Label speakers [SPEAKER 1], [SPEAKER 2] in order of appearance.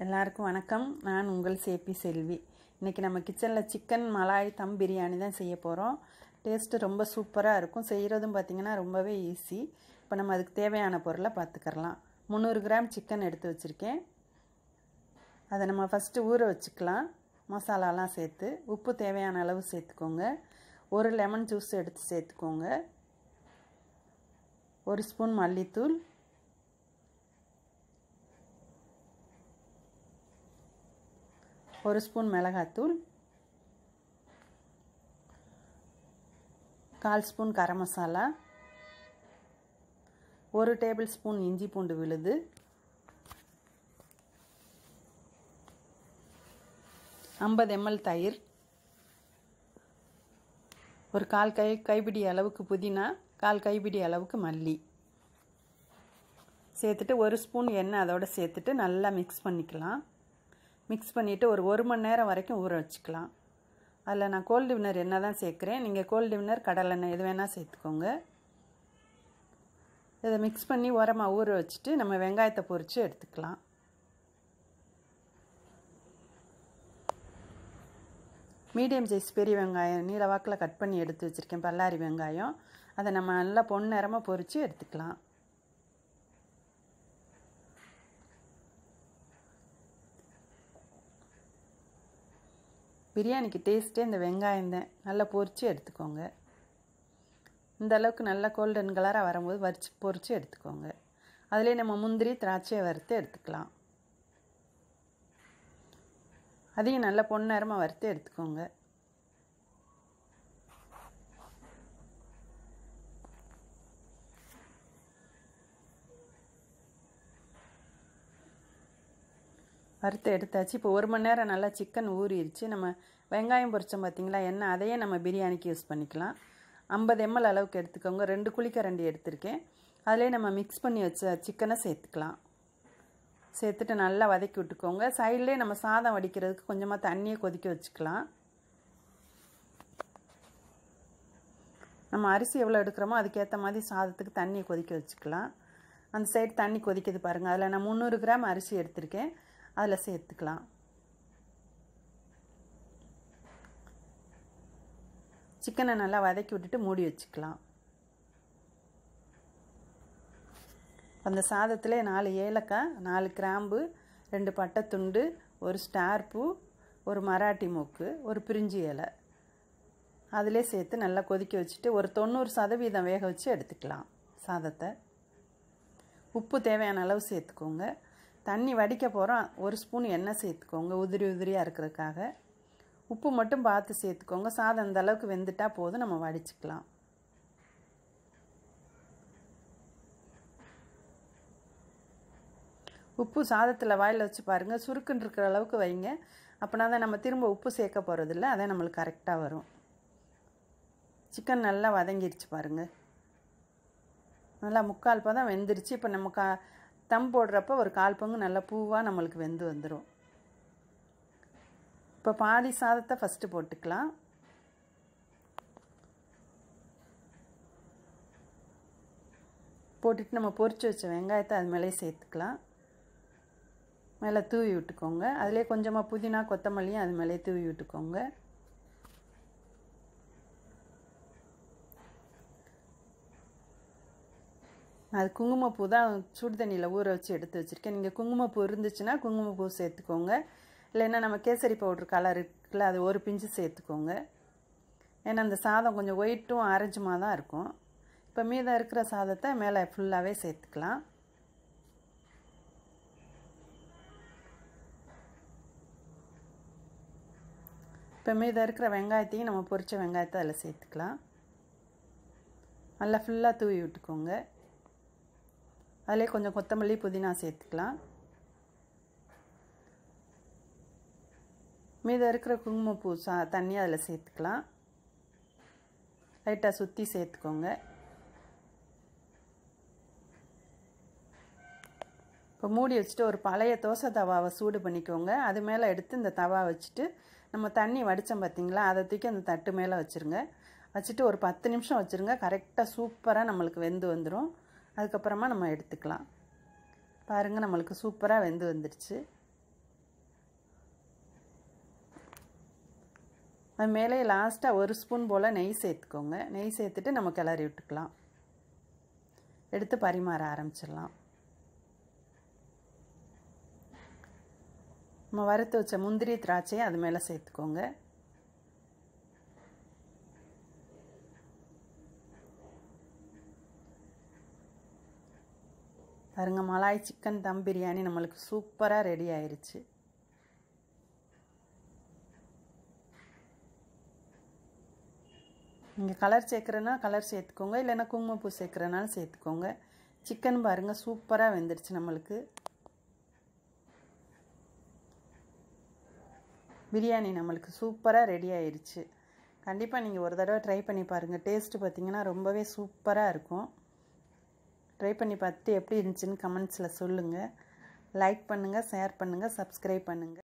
[SPEAKER 1] எல்லாருக்கும் வணக்கம் நான் உங்கள் சேபி செல்வி இன்றைக்கி நம்ம கிச்சனில் சிக்கன் மலாய் தம் பிரியாணி தான் செய்ய போகிறோம் டேஸ்ட்டு ரொம்ப சூப்பராக இருக்கும் செய்கிறதும் பார்த்திங்கன்னா ரொம்பவே ஈஸி இப்போ நம்ம அதுக்கு தேவையான பொருளை பார்த்துக்கறலாம் முந்நூறு கிராம் சிக்கன் எடுத்து வச்சுருக்கேன் அதை நம்ம ஃபஸ்ட்டு ஊற வச்சுக்கலாம் மசாலாலாம் சேர்த்து உப்பு தேவையான அளவு சேர்த்துக்கோங்க ஒரு லெமன் ஜூஸ் எடுத்து சேர்த்துக்கோங்க ஒரு ஸ்பூன் மல்லித்தூள் ஒரு ஸ்பூன் மிளகாத்தூள் கால் ஸ்பூன் கரம் மசாலா ஒரு டேபிள் ஸ்பூன் இஞ்சி பூண்டு விழுது ஐம்பது எம்எல் தயிர் ஒரு கால் கை கைப்பிடி அளவுக்கு புதினா கால் கைப்பிடி அளவுக்கு மல்லி சேர்த்துட்டு ஒரு ஸ்பூன் எண்ணெய் அதோடு சேர்த்துட்டு நல்லா மிக்ஸ் பண்ணிக்கலாம் மிக்ஸ் பண்ணிவிட்டு ஒரு ஒரு மணி நேரம் வரைக்கும் ஊற வச்சுக்கலாம் அதில் நான் கோல்டு வினர் என்ன தான் சேர்க்குறேன் நீங்கள் கோல்டு வினர் கடலெண்ணெய் எது வேணால் சேர்த்துக்கோங்க இதை மிக்ஸ் பண்ணி உரமாக ஊற வச்சுட்டு நம்ம வெங்காயத்தை பொரித்து எடுத்துக்கலாம் மீடியம் சைஸ் பெரிய வெங்காயம் நீல வாக்கில் கட் பண்ணி எடுத்து வச்சுருக்கேன் பல்லாரி வெங்காயம் அதை நம்ம நல்லா பொன்னிறமாக பொரித்து எடுத்துக்கலாம் பிரியாணிக்கு டேஸ்ட்டே இந்த வெங்காயம் தான் நல்லா பொரித்து எடுத்துக்கோங்க இந்த அளவுக்கு நல்லா கோல்டன் கலராக வரும்போது வரிச்சு பொரித்து எடுத்துக்கோங்க அதிலே நம்ம முந்திரி திராட்சையை வறுத்து எடுத்துக்கலாம் அதையும் நல்லா பொன்னேரமாக வறுத்து எடுத்துக்கோங்க வறுத்து எடுத்தாச்சு இப்போ ஒரு மணி நேரம் நல்லா சிக்கன் ஊறிடுச்சு நம்ம வெங்காயம் பொரிச்சோம் பார்த்திங்களா எண்ணெய் அதையே நம்ம பிரியாணிக்கு யூஸ் பண்ணிக்கலாம் ஐம்பது எம்எல் அளவுக்கு எடுத்துக்கோங்க ரெண்டு குழிக்கரண்டி எடுத்திருக்கேன் அதிலே நம்ம மிக்ஸ் பண்ணி வச்ச சிக்கனை சேர்த்துக்கலாம் சேர்த்துட்டு நல்லா வதக்கி விட்டுக்கோங்க சைட்லேயே நம்ம சாதம் வடிக்கிறதுக்கு கொஞ்சமாக தண்ணியை கொதிக்க வச்சுக்கலாம் நம்ம அரிசி எவ்வளோ எடுக்கிறோமோ அதுக்கேற்ற மாதிரி சாதத்துக்கு தண்ணியை கொதிக்க வச்சுக்கலாம் அந்த சைடு தண்ணி கொதிக்குது பாருங்கள் அதில் நான் முந்நூறு கிராம் அரிசி எடுத்திருக்கேன் அதில் சேர்த்துக்கலாம் சிக்கனை நல்லா வதக்கி விட்டுட்டு மூடி வச்சுக்கலாம் அந்த சாதத்தில் நாலு ஏலக்காய் நாலு கிராம்பு ரெண்டு பட்டை துண்டு ஒரு ஸ்டார் பூ ஒரு மராட்டி மூக்கு ஒரு பிரிஞ்சி இலை அதிலே சேர்த்து நல்லா கொதிக்க வச்சுட்டு ஒரு தொண்ணூறு சதவீதம் வேக வச்சு எடுத்துக்கலாம் சாதத்தை உப்பு தேவையான அளவு சேர்த்துக்கோங்க தண்ணி வடிக்க போகிறோம் ஒரு ஸ்பூன் எண்ணெய் சேர்த்துக்கோங்க உதிரி உதிரியாக இருக்கிறதுக்காக உப்பு மட்டும் பார்த்து சேர்த்துக்கோங்க சாதம் இந்த அளவுக்கு வெந்துட்டால் போதும் நம்ம வடிச்சுக்கலாம் உப்பு சாதத்தில் வாயில் வச்சு பாருங்கள் சுருக்குன்னு இருக்கிற அளவுக்கு வைங்க அப்படின்னா தான் நம்ம திரும்ப உப்பு சேர்க்க போகிறதில்ல அதே நம்மளுக்கு கரெக்டாக வரும் சிக்கன் நல்லா வதங்கிருச்சு பாருங்கள் நல்லா முக்கால் பதம் வெந்துருச்சு இப்போ நம்ம கா தம் போடுறப்ப ஒரு கால் பங்கு நல்லா பூவாக நம்மளுக்கு வெந்து வந்துடும் இப்போ பாதி சாதத்தை ஃபஸ்ட்டு போட்டுக்கலாம் போட்டுட்டு நம்ம பொரிச்சு வச்ச வெங்காயத்தை அது மேலே சேர்த்துக்கலாம் மேலே தூவி விட்டுக்கோங்க அதிலே கொஞ்சமாக புதினா கொத்தமல்லியும் அது மேலே தூவி விட்டுக்கோங்க அது குங்குமப்பூ தான் சுடு தண்ணியில் ஊற வச்சு எடுத்து வச்சுருக்கேன் நீங்கள் குங்குமப்பூ இருந்துச்சுன்னா குங்குமப்பூ சேர்த்துக்கோங்க இல்லைன்னா நம்ம கேசரி பவுட்ரு கலர் இருக்குல்ல அது ஒரு பிஞ்சு சேர்த்துக்கோங்க ஏன்னா அந்த சாதம் கொஞ்சம் ஒயிட்டும் ஆரஞ்சுமாக தான் இருக்கும் இப்போ மீதம் இருக்கிற சாதத்தை மேலே ஃபுல்லாகவே சேர்த்துக்கலாம் இப்போ மீதம் இருக்கிற வெங்காயத்தையும் நம்ம பொரித்த வெங்காயத்தை அதில் சேர்த்துக்கலாம் நல்லா ஃபுல்லாக தூவி விட்டுக்கோங்க அதிலே கொஞ்சம் கொத்தமல்லி புதினா சேர்த்துக்கலாம் மீதம் இருக்கிற குங்குமப்பூ சா தண்ணி அதில் சேர்த்துக்கலாம் லைட்டாக சுற்றி சேர்த்துக்கோங்க இப்போ மூடி வச்சுட்டு ஒரு பழைய தோசை தவாவை சூடு பண்ணிக்கோங்க அது மேலே எடுத்து இந்த தவா வச்சுட்டு நம்ம தண்ணி வடித்தோம் பார்த்திங்களா அதை தூக்கி அந்த தட்டு மேலே வச்சுருங்க வச்சுட்டு ஒரு பத்து நிமிஷம் வச்சுருங்க கரெக்டாக சூப்பராக நம்மளுக்கு வெந்து வந்துடும் அதுக்கப்புறமா நம்ம எடுத்துக்கலாம் பாருங்கள் நம்மளுக்கு சூப்பராக வெந்து வந்துடுச்சு அது மேலே லாஸ்ட்டாக ஒரு ஸ்பூன் போல் நெய் சேர்த்துக்கோங்க நெய் சேர்த்துட்டு நம்ம கிளறி விட்டுக்கலாம் எடுத்து பரிமாற ஆரம்பிச்சிடலாம் நம்ம வறுத்து வச்ச முந்திரி திராட்சையை அது மேலே சேர்த்துக்கோங்க பாருங்க மலாய் சிக்கன் தம் பிரியாணி நம்மளுக்கு சூப்பராக ரெடி ஆயிடுச்சு நீங்கள் கலர் சேர்க்குறேன்னா கலர் சேர்த்துக்கோங்க இல்லைன்னா குங்குமப்பூ சேர்க்குறனாலும் சேர்த்துக்கோங்க சிக்கன் பாருங்கள் சூப்பராக வெந்துடுச்சு நம்மளுக்கு பிரியாணி நம்மளுக்கு சூப்பராக ரெடி ஆயிடுச்சு கண்டிப்பாக நீங்கள் ஒரு தடவை ட்ரை பண்ணி பாருங்கள் டேஸ்ட்டு பார்த்திங்கன்னா ரொம்பவே சூப்பராக இருக்கும் ட்ரை பண்ணி பார்த்துட்டு எப்படி இருந்துச்சுன்னு கமெண்ட்ஸில் சொல்லுங்கள் லைக் பண்ணுங்கள் ஷேர் பண்ணுங்கள் சப்ஸ்கிரைப் பண்ணுங்கள்